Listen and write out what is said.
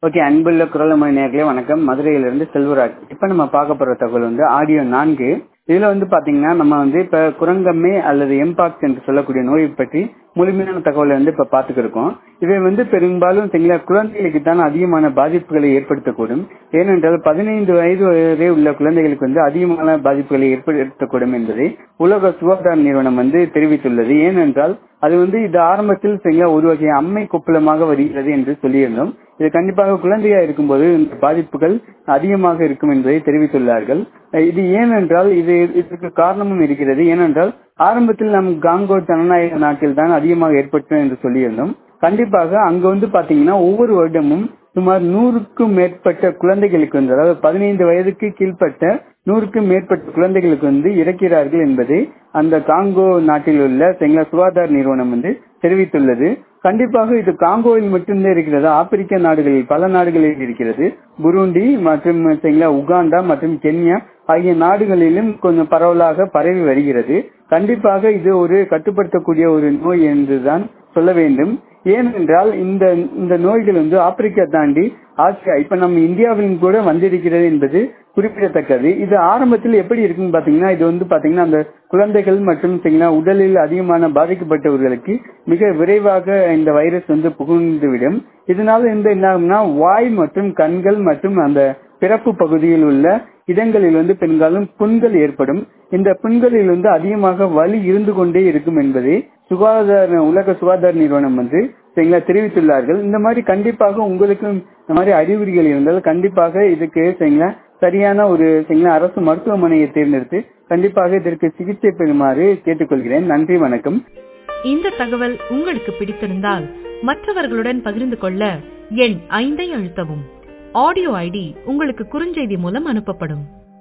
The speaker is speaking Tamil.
ஓகே அன்புள்ள குரலமொழி நேர்களே வணக்கம் மதுரையிலிருந்து செல்வராஜ் இப்ப நம்ம பார்க்க போற தகவல் வந்து ஆடியோ நான்கு இதுல வந்து பாத்தீங்கன்னா நம்ம வந்து இப்ப குரங்கம்மை அல்லது எம்பாக்ஸ் என்று சொல்லக்கூடிய நோய் பற்றி முழுமையான தகவலை வந்து இப்ப பாத்துக்கிட்டு இருக்கோம் இவை வந்து பெரும்பாலும் சரிங்களா குழந்தைகளுக்கு தான் அதிகமான பாதிப்புகளை ஏற்படுத்தக்கூடும் ஏனென்றால் பதினைந்து வயது வரை உள்ள குழந்தைகளுக்கு வந்து அதிகமான பாதிப்புகளை ஏற்படுத்தக்கூடும் என்பதை உலக சுகாதார நிறுவனம் வந்து தெரிவித்துள்ளது ஏனென்றால் அது வந்து இது ஆரம்பத்தில் சரிங்களா ஒரு வகை அம்மை கொப்பளமாக வருகிறது என்று சொல்லியிருந்தோம் இது கண்டிப்பாக குழந்தையா இருக்கும்போது இந்த பாதிப்புகள் அதிகமாக இருக்கும் என்பதை தெரிவித்துள்ளார்கள் இது ஏனென்றால் இது இதற்கு காரணமும் இருக்கிறது ஏனென்றால் ஆரம்பத்தில் நம் காங்கோ ஜனநாயக நாட்டில் தான் அதிகமாக ஏற்பட்டோம் என்று சொல்லியிருந்தோம் கண்டிப்பாக அங்க வந்து பாத்தீங்கன்னா ஒவ்வொரு வருடமும் சுமார் நூறுக்கும் மேற்பட்ட குழந்தைகளுக்கு வந்து அதாவது பதினைந்து வயதுக்கு கீழ்ப்பட்ட நூறுக்கும் மேற்பட்ட குழந்தைகளுக்கு வந்து இறக்கிறார்கள் என்பதை அந்த காங்கோ நாட்டில் உள்ள செங்களா சுகாதார நிறுவனம் வந்து தெரிவித்துள்ளது கண்டிப்பாக இது காங்கோவில் மட்டும்தான் இருக்கிறது ஆப்பிரிக்க நாடுகளில் பல நாடுகளில் இருக்கிறது புருண்டி மற்றும் செங்களா உகாண்டா மற்றும் கென்யா ஆகிய நாடுகளிலும் கொஞ்சம் பரவலாக பரவி வருகிறது கண்டிப்பாக இது ஒரு கட்டுப்படுத்தக்கூடிய ஒரு நோய் என்றுதான் சொல்ல வேண்டும் ஏனென்றால் இந்த இந்த நோய்கள் வந்து ஆப்பிரிக்கா தாண்டி ஆசியா இப்ப நம்ம இந்தியாவிலும் கூட வந்திருக்கிறது என்பது குறிப்பிடத்தக்கது இது ஆரம்பத்தில் எப்படி இருக்குன்னு பாத்தீங்கன்னா இது வந்து பாத்தீங்கன்னா அந்த குழந்தைகள் மற்றும் உடலில் அதிகமான பாதிக்கப்பட்டவர்களுக்கு மிக விரைவாக இந்த வைரஸ் வந்து புகுந்துவிடும் இதனால இந்த என்ன ஆகும்னா வாய் மற்றும் கண்கள் மற்றும் அந்த பிறப்பு பகுதியில் உள்ள இடங்களில் வந்து பெரும்பாலும் புண்கள் ஏற்படும் இந்த புண்களில் வந்து அதிகமாக வலி இருந்து கொண்டே இருக்கும் என்பதை சுகாதார உலக சுகாதார நிறுவனம் வந்து சரிங்களா தெரிவித்துள்ளார்கள் இந்த மாதிரி கண்டிப்பாக உங்களுக்கும் இந்த மாதிரி அறிகுறிகள் இருந்தால் கண்டிப்பாக இதுக்கு சரிங்களா சரியான ஒரு சரிங்களா அரசு மருத்துவமனையை தேர்ந்தெடுத்து கண்டிப்பாக இதற்கு சிகிச்சை பெறுமாறு கேட்டுக்கொள்கிறேன் நன்றி வணக்கம் இந்த தகவல் உங்களுக்கு பிடித்திருந்தால் மற்றவர்களுடன் பகிர்ந்து கொள்ள எண் ஐந்தை அழுத்தவும் ஆடியோ ஐடி உங்களுக்கு குறுஞ்செய்தி மூலம் அனுப்பப்படும்